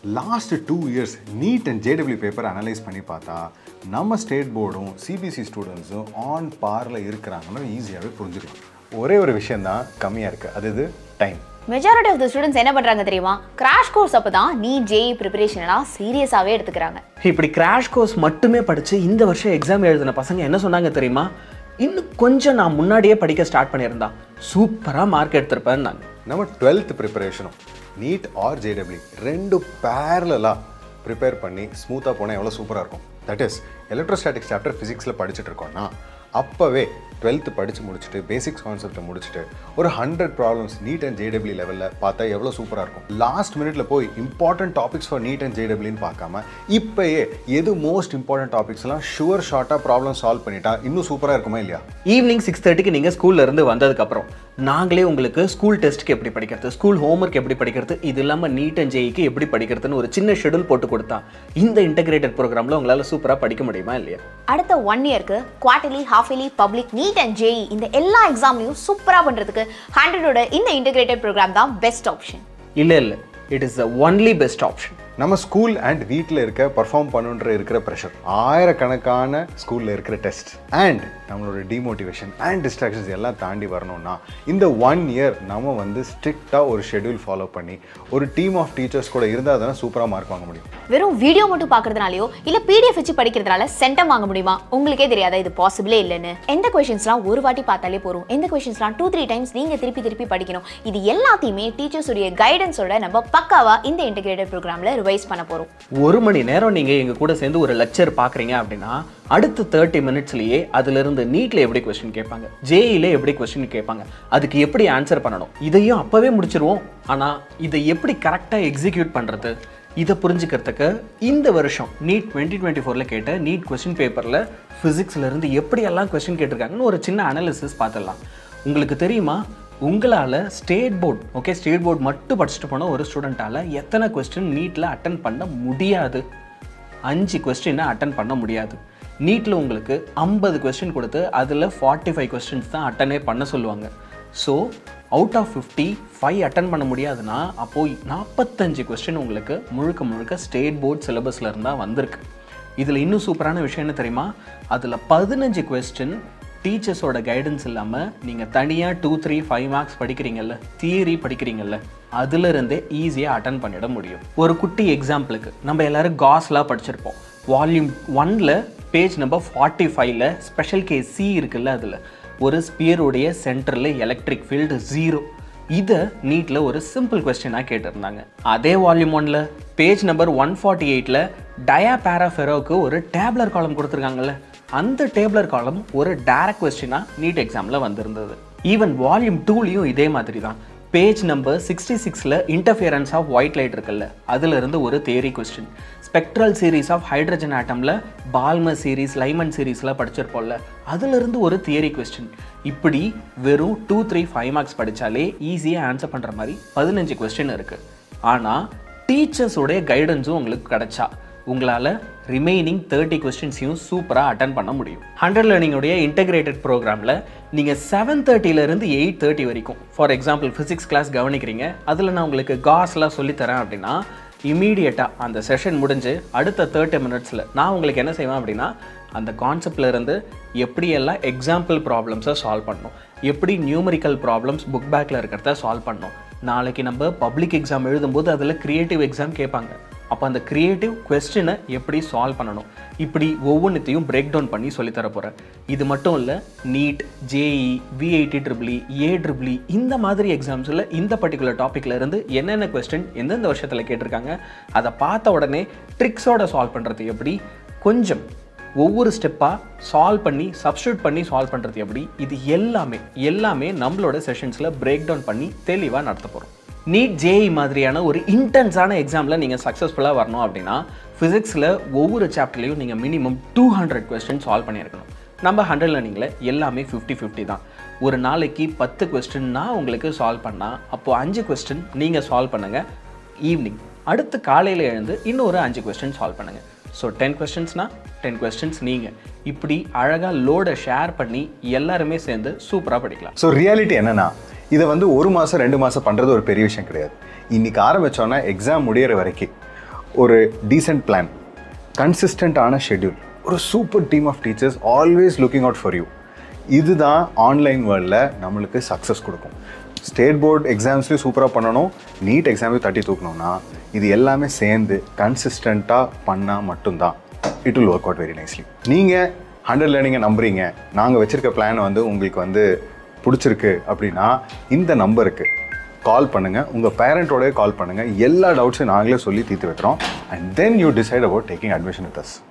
last two years NEET and JW paper analyse பண்ணி பார்த்தா நம்ம ஸ்டேட் போர்டும் சிபிஎஸ்சி ஸ்டூடெண்ட்ஸும் ஆன் பாரில் இருக்கிறாங்கன்னு ஈஸியாகவே புரிஞ்சுக்கலாம் ஒரே ஒரு விஷயந்தான் கம்மியாக இருக்குது அது இது time majority of the students என்ன பண்றாங்க தெரியுமா கிராஷ் கோர்ஸ் அப்போ தான் நீ ஜேஇ ப்ரிப்பரேஷன் எல்லாம் சீரியஸாகவே எடுத்துக்கிறாங்க இப்படி கிராஷ் கோர்ஸ் மட்டுமே படித்து இந்த வருஷம் எக்ஸாம் எழுதின பசங்க என்ன சொன்னாங்க தெரியுமா இன்னும் கொஞ்சம் நான் முன்னாடியே படிக்க ஸ்டார்ட் பண்ணியிருந்தா சூப்பராக மார்க் எடுத்திருப்பேன் நான் நம்ம டுவெல்த் ப்ரிப்பரேஷனும் நீட் ஆர் ஜேடபிள்யூ ரெண்டு பேரலாக ப்ரிப்பேர் பண்ணி ஸ்மூத்தாக போனால் எவ்வளோ சூப்பராக இருக்கும் தட் இஸ் எலக்ட்ரோஸ்டாட்டிக்ஸ் சாப்டர் ஃபிசிக்ஸில் படிச்சுட்டு இருக்கோம்னா அப்போவே டுவெல்த்து படித்து முடிச்சுட்டு பேசிக்ஸ் கான்செப்டை முடிச்சுட்டு ஒரு hundred problems NEET and JW லெவலில் பார்த்தா எவ்வளோ சூப்பராக இருக்கும் லாஸ்ட் மினிட்ல போய் important topics for NEET and ஜேடபிள்யூன்னு பார்க்காம இப்போயே எது மோஸ்ட் இம்பார்ட்டன்ட் டாபிக்ஸ்லாம் ஷுவர் ஷார்ட்டாக ப்ராப்ளம் சால்வ் பண்ணிட்டா இன்னும் சூப்பராக இருக்குமா இல்லையா ஈவினிங் சிக்ஸ் தேர்ட்டிக்கு நீங்கள் ஸ்கூல்ல இருந்து வந்ததுக்கப்புறம் நாங்களே உங்களுக்கு ஸ்கூல் டெஸ்ட்டுக்கு எப்படி படிக்கிறது ஸ்கூல் ஹோம்ஒர்க் எப்படி படிக்கிறது இது இல்லாமல் நீட் அண்ட் ஜேஇக்கு எப்படி படிக்கிறதுன்னு ஒரு சின்ன ஷெடியூல் போட்டு கொடுத்தா இந்த இன்டகிரேட்டட் ப்ரோக்ராமில் உங்களால் சூப்பராக படிக்க முடியுமா இல்லையா அடுத்த ஒன் இயர்க்கு quarterly half yearly public NEET and JEE இந்த எல்லா எக்ஸாம்லையும் சூப்பராக பண்ணுறதுக்கு ஹண்ட்ரடோட இந்த இன்டகிரேட்டட் ப்ரோக்ராம் தான் பெஸ்ட் ஆப்ஷன் இல்லை இல்லை it is the only best option நம்ம ஸ்கூல் அண்ட் வீட்டில் இருக்க பர்ஃபார்ம் பண்ணுன்ற இருக்கிற ப்ரெஷர் ஆயிரக்கணக்கான ஸ்கூலில் இருக்கிற டெஸ்ட் அண்ட் நம்மளோட டிமோட்டிவேஷன் அண்ட் டிஸ்ட்ராக்ஷன்ஸ் எல்லாம் தாண்டி வரணும்னா இந்த ஒன் இயர் நம்ம வந்து ஸ்ட்ரிக்டாக ஒரு ஷெட்யூல் ஃபாலோ பண்ணி ஒரு டீம் ஆஃப் டீச்சர்ஸ் கூட இருந்தால் தானே சூப்பராக மார்க் வாங்க முடியும் வெறும் வீடியோ மட்டும் பார்க்கறதுனாலயோ இல்ல பிடிஎஃப் வச்சு படிக்கிறதுனால சென்டம் வாங்க முடியுமா உங்களுக்கே தெரியாதா இது பாசிபிளே இல்லைன்னு எந்த கொஷின்ஸ்லாம் ஒரு வாட்டி பார்த்தாலே போதும் எந்த கொஷின்ஸ்லாம் டூ த்ரீ டைம்ஸ் நீங்க திருப்பி திருப்பி படிக்கணும் இது எல்லாத்தையுமே டீச்சர்ஸ் உடைய கைடன்ஸோட நம்ம பக்காவா இந்த இன்டகிரேட்டட் ப்ரோக்ராம்ல ரிவைஸ் பண்ண போறோம் ஒரு மணி நேரம் நீங்கள் எங்கள் கூட சேர்ந்து ஒரு லெக்சர் பார்க்குறீங்க அப்படின்னா அடுத்த தேர்ட்டி மினிட்ஸ்லேயே அதுலேருந்து நீட்டில் எப்படி கொஸ்டின் கேட்பாங்க ஜேஇல எப்படி கொஸ்டின் கேட்பாங்க அதுக்கு எப்படி ஆன்சர் பண்ணணும் இதையும் அப்போவே முடிச்சிருவோம் ஆனால் இதை எப்படி கரெக்டாக எக்ஸிக்யூட் பண்ணுறது இதை புரிஞ்சுக்கிறதுக்கு இந்த வருஷம் நீட் டுவெண்ட்டி டுவெண்ட்டி ஃபோரில் கேட்ட நீட் கொஸ்டின் பேப்பரில் ஃபிசிக்ஸ்லேருந்து எப்படியெல்லாம் கொஸ்டின் கேட்டிருக்காங்கன்னு ஒரு சின்ன அனாலிசிஸ் பார்த்துடலாம் உங்களுக்கு தெரியுமா உங்களால் state board okay state board மட்டும் படிச்சுட்டு போன ஒரு ஸ்டூடெண்ட்டால் எத்தனை கொஸ்டின் நீட்டில் அட்டன் பண்ண முடியாது அஞ்சு கொஸ்டினை அட்டன் பண்ண முடியாது நீட்டில் உங்களுக்கு ஐம்பது கொஸ்டின் கொடுத்து அதில் ஃபார்ட்டி ஃபைவ் கொஸ்டின்ஸ் தான் அட்டனே பண்ண சொல்லுவாங்க so out of fifty five attend பண்ண முடியாதுன்னா அப்போது நாற்பத்தஞ்சு கொஸ்டின் உங்களுக்கு முழுக்க முழுக்க ஸ்டேட் போர்ட் சிலபஸில் இருந்தால் வந்திருக்கு இதில் இன்னும் சூப்பரான விஷயம் என்ன தெரியுமா அதில் பதினஞ்சு கொஸ்டின் டீச்சர்ஸோட கைடன்ஸ் இல்லாமல் நீங்கள் தனியாக டூ த்ரீ ஃபைவ் மார்க்ஸ் படிக்கிறீங்கல்ல தியரி படிக்கிறீங்கல்ல அதுலேருந்தே ஈஸியாக அட்டன் பண்ணிட முடியும் ஒரு குட்டி எக்ஸாம்பிளுக்கு நம்ம எல்லாரும் காஸ்லாம் படிச்சிருப்போம் வால்யூம் ஒன்ல பேஜ் நம்பர் ஃபார்ட்டி ஃபைவ்ல ஸ்பெஷல் கேஸ் சி இருக்குல்ல அதில் ஒரு ஸ்பியருடைய சென்டரில் எலக்ட்ரிக் ஃபீல்டு ஜீரோ இதை நீட்டில் ஒரு சிம்பிள் கொஸ்டினாக கேட்டிருந்தாங்க அதே வால்யூம் ஒன்ல பேஜ் நம்பர் ஒன் ஃபார்ட்டி எயிட்டில் டயா பேராஃபெரோக்கு ஒரு டேப்லர் காலம் கொடுத்துருக்காங்கல்ல அந்த டேப்லர் காலம் ஒரு டைரக்ட் கொஸ்டினாக நீட் எக்ஸாமில் வந்திருந்தது ஈவன் வால்யூம் டூலையும் இதே மாதிரி தான் பேஜ் நம்பர் சிக்ஸ்டி சிக்ஸில் இன்டர்ஃபியரன்ஸ் ஆஃப் ஒயிட் லைட் இருக்குல்ல அதிலிருந்து ஒரு theory question spectral series of hydrogen ஆட்டமில் பால்மர் சீரீஸ் லைமன் சீரீஸ்லாம் படிச்சிருப்போம்ல அதிலிருந்து ஒரு தியரி கொஸ்டின் இப்படி வெறும் டூ த்ரீ ஃபைவ் மார்க்ஸ் படித்தாலே ஈஸியாக ஆன்சர் பண்ணுற மாதிரி பதினஞ்சு கொஸ்டின் இருக்குது ஆனால் டீச்சர்ஸோடைய கைடன்ஸும் உங்களுக்கு கிடைச்சா உங்களால் ரிமைனிங் தேர்ட்டி கொஸ்டின்ஸையும் சூப்பராக அட்டன் பண்ண முடியும் ஹண்ட்ரட் லேர்னிங்கோடைய இன்டகிரேட்டட் ப்ரோக்ராமில் நீங்கள் செவன் தேர்ட்டிலேருந்து எயிட் தேர்ட்டி வரைக்கும் ஃபார் எக்ஸாம்பிள் ஃபிசிக்ஸ் கிளாஸ் கவனிக்கிறீங்க அதில் நான் உங்களுக்கு காஸ்லாம் சொல்லித்தரேன் அப்படின்னா இமீடியட்டாக அந்த செஷன் முடிஞ்சு அடுத்த தேர்ட்டி மினிட்ஸில் நான் உங்களுக்கு என்ன செய்வேன் அப்படின்னா அந்த கான்செப்ட்ல இருந்து எப்படியெல்லாம் எக்ஸாம்பிள் ப்ராப்ளம்ஸை சால்வ் பண்ணணும் எப்படி நியூமரிக்கல் ப்ராப்ளம்ஸ் புக் பேக்கில் இருக்கிறத சால்வ் பண்ணணும் நாளைக்கு நம்ம பப்ளிக் எக்ஸாம் எழுதும்போது அதில் கிரியேட்டிவ் எக்ஸாம் கேட்பாங்க அப்போ அந்த கிரியேட்டிவ் கொஸ்டினை எப்படி சால்வ் பண்ணணும் இப்படி ஒவ்வொன்றத்தையும் பிரேக் டவுன் பண்ணி சொல்லித்தர போகிறேன் இது மட்டும் இல்லை நீட் ஜேஇ விஐடி ட்ரிபிளி ஏ ட்ரிபிளி இந்த மாதிரி எக்ஸாம்ஸில் இந்த பர்டிகுலர் டாப்பிக்ல இருந்து என்னென்ன கொஸ்டின் எந்தெந்த வருஷத்தில் கேட்டிருக்காங்க அதை பார்த்த உடனே ட்ரிக்ஸோட சால்வ் பண்ணுறது எப்படி கொஞ்சம் ஒவ்வொரு ஸ்டெப்பாக சால்வ் பண்ணி சப்ஸ்டியூட் பண்ணி சால்வ் பண்ணுறது எப்படி இது எல்லாமே எல்லாமே நம்மளோட செஷன்ஸில் பிரேக் டவுன் பண்ணி தெளிவாக நடத்த போகிறோம் நீட் ஜேஇ மாதிரியான ஒரு இன்டென்ஸான எக்ஸாமில் நீங்கள் சக்ஸஸ்ஃபுல்லாக வரணும் அப்படின்னா ஃபிசிக்ஸில் ஒவ்வொரு சாப்டர்லையும் நீங்கள் minimum two hundred question solve பண்ணியிருக்கணும் நம்ம ஹண்ட்ரட் லேர்னிங்கில் எல்லாமே ஃபிஃப்டி ஃபிஃப்டி தான் ஒரு நாளைக்கு பத்து கொஸ்டின் நான் உங்களுக்கு சால்வ் பண்ணால் அப்போது அஞ்சு கொஸ்டின் நீங்கள் சால்வ் பண்ணுங்கள் ஈவினிங் அடுத்து காலையில் எழுந்து இன்னொரு அஞ்சு கொஸ்டின் சால்வ் பண்ணுங்கள் ஸோ டென் கொஸ்டின்ஸ்னால் டென் கொஸ்டின்ஸ் நீங்கள் இப்படி அழகாக லோடை ஷேர் பண்ணி எல்லாருமே சேர்ந்து சூப்பராக படிக்கலாம் ஸோ ரியாலிட்டி என்னன்னா இதை வந்து ஒரு மாதம் ரெண்டு மாதம் பண்ணுறது ஒரு பெரிய விஷயம் கிடையாது இன்னைக்கு ஆரம்பித்தோன்னா எக்ஸாம் முடியிற வரைக்கும் ஒரு டீசென்ட் பிளான் கன்சிஸ்டண்ட்டான ஷெட்யூல் ஒரு super team of teachers always looking out for you இதுதான் ஆன்லைன் வேர்ல்டில் நம்மளுக்கு சக்ஸஸ் கொடுக்கும் ஸ்டேட் போர்டு எக்ஸாம்ஸ்லையும் சூப்பராக பண்ணணும் நீட் எக்ஸாம்லையும் தட்டி தூக்கணும்னா இது எல்லாமே சேர்ந்து கன்சிஸ்டண்ட்டாக பண்ணால் மட்டும்தான் it will work out very nicely நீங்கள் ஹண்ட்ரட் லேர்னிங்கை நம்புறீங்க நாங்கள் வச்சுருக்க பிளான் வந்து உங்களுக்கு வந்து பிடிச்சிருக்கு அப்படின்னா இந்த நம்பருக்கு கால் பண்ணுங்கள் உங்கள் பேரண்ட்டோடய கால் பண்ணுங்கள் எல்லா டவுட்ஸையும் நாங்களே சொல்லி தீர்த்து வைக்கிறோம் and then you decide about taking admission with as